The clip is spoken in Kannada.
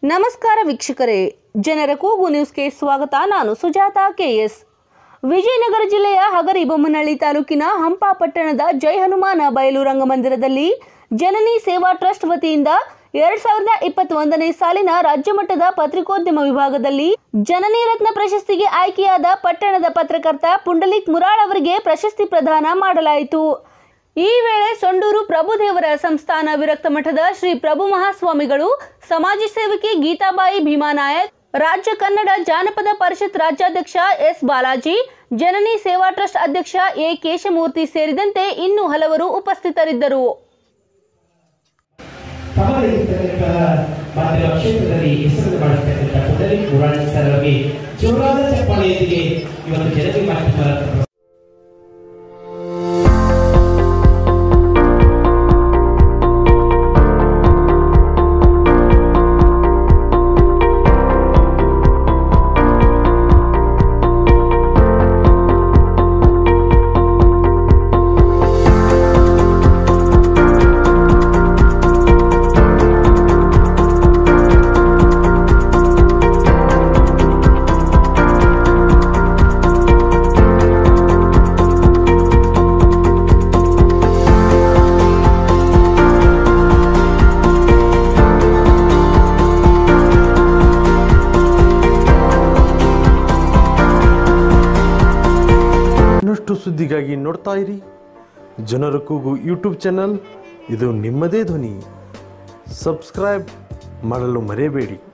ನಮಸ್ಕಾರ ವೀಕ್ಷಕರೇ ಜನರ ಕೂಗು ನ್ಯೂಸ್ಗೆ ಸ್ವಾಗತ ನಾನು ಸುಜಾತ ಕೆಎಸ್ ವಿಜಯನಗರ ಜಿಲ್ಲೆಯ ಹಗರಿ ಬೊಮ್ಮನಹಳ್ಳಿ ತಾಲೂಕಿನ ಹಂಪಾ ಪಟ್ಟಣದ ಜೈ ಹನುಮಾನ ಬಯಲು ರಂಗಮಂದಿರದಲ್ಲಿ ಜನನಿ ಸೇವಾ ಟ್ರಸ್ಟ್ ವತಿಯಿಂದ ಎರಡ್ ಸಾವಿರದ ಇಪ್ಪತ್ತೊಂದನೇ ಸಾಲಿನ ರಾಜ್ಯ ಮಟ್ಟದ ಪತ್ರಿಕೋದ್ಯಮ ವಿಭಾಗದಲ್ಲಿ ಜನನಿ ರತ್ನ ಪ್ರಶಸ್ತಿಗೆ ಆಯ್ಕೆಯಾದ ಪಟ್ಟಣದ ಪತ್ರಕರ್ತ ಪುಂಡಲಿಕ್ ಮುರಾಳ್ ಅವರಿಗೆ ಪ್ರಶಸ್ತಿ ಪ್ರದಾನ ಮಾಡಲಾಯಿತು ಈ ವೇಳೆ ಸೊಂಡೂರು ಪ್ರಭುದೇವರ ಸಂಸ್ಥಾನ ವಿರಕ್ತ ಮಠದ ಶ್ರೀ ಪ್ರಭು ಮಹಾಸ್ವಾಮಿಗಳು ಸಮಾಜ ಸೇವಕಿ ಗೀತಾಬಾಯಿ ಭೀಮಾನಾಯಕ್ ರಾಜ್ಯ ಕನ್ನಡ ಜಾನಪದ ಪರಿಷತ್ ರಾಜ್ಯಾಧ್ಯಕ್ಷ ಎಸ್ ಬಾಲಾಜಿ ಜನನಿ ಸೇವಾ ಟ್ರಸ್ಟ್ ಅಧ್ಯಕ್ಷ ಎ ಕೇಶಮೂರ್ತಿ ಸೇರಿದಂತೆ ಇನ್ನೂ ಹಲವರು ಉಪಸ್ಥಿತರಿದ್ದರು ತಮ್ಮಲ್ಲಿರ್ತಕ್ಕಂಥ ಮಾಧ್ಯಮ ಕ್ಷೇತ್ರದಲ್ಲಿ ಹೆಸರು ಮಾಡಿರ್ತಕ್ಕಂಥ ಪುಂಡಲಿ ಮುರಾಳಿ ಸರ್ ಅವರಿಗೆ ಜೋರಾದ ಚಪ್ಪಾಳೆಯೊಂದಿಗೆ ಇವತ್ತು ಜನತೆ ಮಾಧ್ಯಮದ ಇನ್ನಷ್ಟು ಸುದ್ದಿಗಾಗಿ ನೋಡ್ತಾ ಇರಿ ಜನರ ಕೂಗು ಯೂಟ್ಯೂಬ್ ಚಾನಲ್ ಇದು ನಿಮ್ಮದೇ ಧ್ವನಿ ಸಬ್ಸ್ಕ್ರೈಬ್ ಮಾಡಲು ಮರೆಯಬೇಡಿ